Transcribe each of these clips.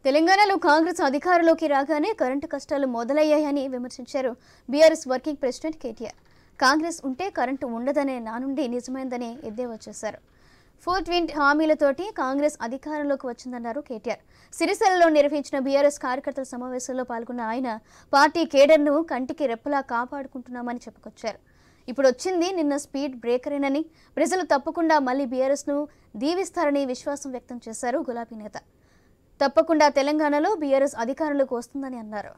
తెలంగాణలో కాంగ్రెస్ అధికారంలోకి రాగానే కరెంటు కష్టాలు మొదలయ్యాయని విమర్శించారు BRS working president KTR Congress ఉంటే కరెంటు ఉండదనే నా నుండి నిజమైందని ఎద్దేవా చేశారు ఫోర్ ట్వంటీ హామీలతోటి కాంగ్రెస్ అధికారంలోకి వచ్చిందన్నారు కేటీఆర్ సిరిసిల్లలో నిర్వహించిన బీఆర్ఎస్ కార్యకర్తల సమావేశంలో పాల్గొన్న ఆయన పార్టీ కేడర్ను కంటికి రెప్పలా కాపాడుకుంటున్నామని చెప్పుకొచ్చారు ఇప్పుడు వచ్చింది నిన్న స్పీడ్ బ్రేకరేనని ప్రజలు తప్పకుండా మళ్ళీ బీఆర్ఎస్ను దీవిస్తారని విశ్వాసం వ్యక్తం చేశారు గులాబీ నేత తప్పకుండా తెలంగాణలో బీఆర్ఎస్ అధికారంలోకి వస్తుందని అన్నారు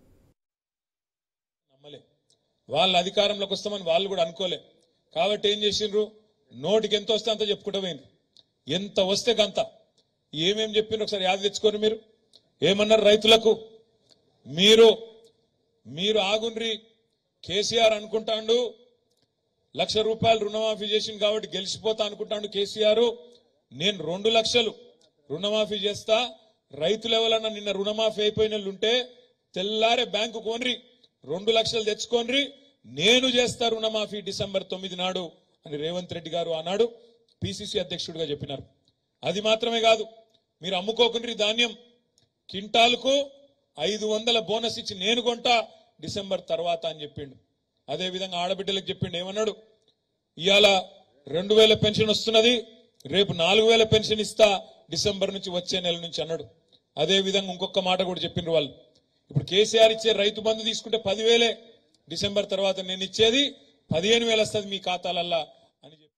నమ్మలే వాళ్ళ అధికారంలోకి వస్తామని వాళ్ళు కూడా అనుకోలే కాబట్టి ఏం చేసిండ్రు నోటికి ఎంత వస్తే అంత చెప్పుకుంటూ పోయిండ్రు ఎంత వస్తే గంత ఏమేం చెప్పిండ్రు ఒకసారి యాద తెచ్చుకోరు మీరు ఏమన్నారు రైతులకు మీరు మీరు ఆగుండ్రి కేసీఆర్ అనుకుంటాండు లక్ష రూపాయలు రుణమాఫీ చేసింది కాబట్టి గెలిచిపోతా అనుకుంటాడు కేసీఆర్ నేను రెండు లక్షలు రుణమాఫీ చేస్తా రైతులు ఎవరన్నా నిన్న రుణమాఫీ అయిపోయిన వాళ్ళు ఉంటే తెల్లారే బ్యాంకు కోన్రి రెండు లక్షలు తెచ్చుకోన్రి నేను చేస్తా రుణమాఫీ డిసెంబర్ తొమ్మిది నాడు అని రేవంత్ రెడ్డి గారు ఆనాడు పిసిసి అధ్యక్షుడిగా చెప్పినారు అది మాత్రమే కాదు మీరు అమ్ముకోకుండ్రి ధాన్యం కింటాల్కు ఐదు వందల బోనస్ ఇచ్చి నేను కొంటా డిసెంబర్ తర్వాత అని చెప్పిండు అదే విధంగా ఆడబిడ్డలకు చెప్పిండు ఏమన్నాడు ఇవాళ రెండు వేల పెన్షన్ వస్తున్నది రేపు నాలుగు వేల పెన్షన్ ఇస్తా డిసెంబర్ నుంచి వచ్చే నెల నుంచి అన్నాడు అదే విధంగా ఇంకొక మాట కూడా చెప్పిండ్రు వాళ్ళు ఇప్పుడు కేసీఆర్ ఇచ్చే రైతు బంధు తీసుకుంటే పదివేలే డిసెంబర్ తర్వాత నేను ఇచ్చేది పదిహేను వేలు వస్తుంది మీ ఖాతాలల్లా అని చెప్పి